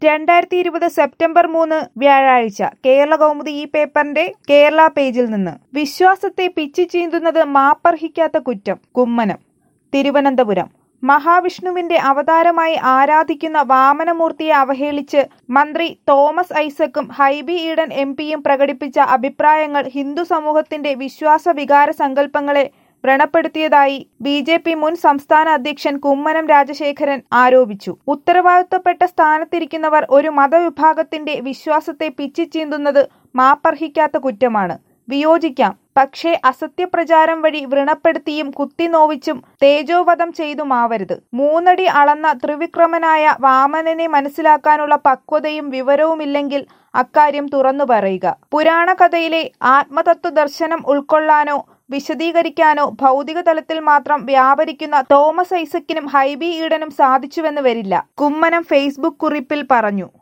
രണ്ടായിരത്തി ഇരുപത് സെപ്റ്റംബർ മൂന്ന് വ്യാഴാഴ്ച കേരള കൗമുദി ഈ പേപ്പറിന്റെ കേരള പേജിൽ നിന്ന് വിശ്വാസത്തെ പിച്ചു ചീന്തുന്നത് മാപ്പർഹിക്കാത്ത കുറ്റം കുമ്മനം തിരുവനന്തപുരം മഹാവിഷ്ണുവിന്റെ അവതാരമായി ആരാധിക്കുന്ന വാമനമൂർത്തിയെ അവഹേളിച്ച് മന്ത്രി തോമസ് ഐസക്കും ഹൈബി ഈഡൻ എം പിയും പ്രകടിപ്പിച്ച അഭിപ്രായങ്ങൾ ഹിന്ദു സമൂഹത്തിന്റെ വിശ്വാസ വികാര സങ്കല്പങ്ങളെ വ്രണപ്പെടുത്തിയതായി ബി ജെ പി മുൻ സംസ്ഥാന അധ്യക്ഷൻ കുമ്മനം രാജശേഖരൻ ആരോപിച്ചു ഉത്തരവാദിത്തപ്പെട്ട സ്ഥാനത്തിരിക്കുന്നവർ ഒരു മതവിഭാഗത്തിന്റെ വിശ്വാസത്തെ പിച്ചിച്ചീന്തുന്നത് മാപ്പർഹിക്കാത്ത കുറ്റമാണ് വിയോജിക്കാം പക്ഷേ അസത്യപ്രചാരം വഴി വ്രണപ്പെടുത്തിയും കുത്തിനോവിച്ചും തേജോവധം ചെയ്തുമാവരുത് മൂന്നടി അളന്ന ത്രിവിക്രമനായ വാമനനെ മനസ്സിലാക്കാനുള്ള പക്വതയും വിവരവുമില്ലെങ്കിൽ അക്കാര്യം തുറന്നു പറയുക പുരാണ കഥയിലെ ആത്മതത്വ ദർശനം ഉൾക്കൊള്ളാനോ വിശദീകരിക്കാനോ ഭൗതിക തലത്തിൽ മാത്രം വ്യാപരിക്കുന്ന തോമസ് ഐസക്കിനും ഹൈബി ഈഡനും സാധിച്ചുവെന്ന് വരില്ല കുമ്മനം ഫേസ്ബുക്ക് കുറിപ്പിൽ പറഞ്ഞു